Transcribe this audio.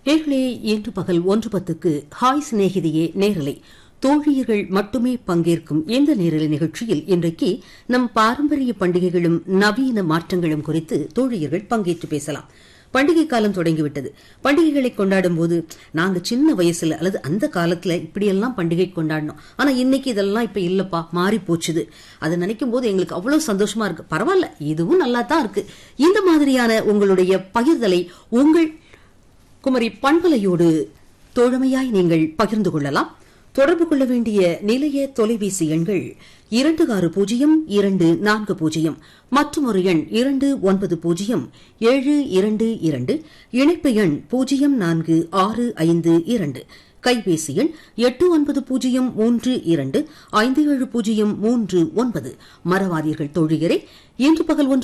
நேர்களே இன்று பகல் ஒன்று பத்துக்கு ஹாய் சிநேகிதியே நேரலை தோழியர்கள் மட்டுமே பங்கேற்கும் இந்த நேரலை நிகழ்ச்சியில் இன்றைக்கு நம் பாரம்பரிய பண்டிகைகளும் நவீன மாற்றங்களும் குறித்து தோழியர்கள் பங்கேற்று பேசலாம் பண்டிகை காலம் தொடங்கிவிட்டது பண்டிகைகளை கொண்டாடும் போது நாங்க சின்ன வயசுல அல்லது அந்த காலத்துல இப்படியெல்லாம் பண்டிகை கொண்டாடணும் ஆனா இன்னைக்கு இதெல்லாம் இப்ப இல்லப்பா மாறி போச்சுது அதை நினைக்கும் போது எங்களுக்கு அவ்வளவு சந்தோஷமா இருக்கு பரவாயில்ல இதுவும் நல்லா தான் இருக்கு இந்த மாதிரியான உங்களுடைய பகிர்தலை உங்கள் குமரி பண்பலையோடு தோழமையாய் நீங்கள் பகிர்ந்து கொள்ளலாம் தொடர்பு கொள்ள வேண்டிய நிலைய தொலைபேசி எண்கள் இரண்டு ஆறு பூஜ்ஜியம் இரண்டு நான்கு பூஜ்ஜியம் மற்றும் ஒரு எண் இரண்டு ஒன்பது பூஜ்ஜியம் ஏழு இரண்டு இரண்டு இணைப்பு எண் பூஜ்ஜியம் நான்கு ஆறு ஐந்து இரண்டு கைபேசி எண் எட்டு ஒன்பது பூஜ்ஜியம் மூன்று இரண்டு ஐந்து ஏழு பூஜ்ஜியம் மூன்று ஒன்பது மறவாதீர்கள் தோழியரை இன்று பகல் ஒன்று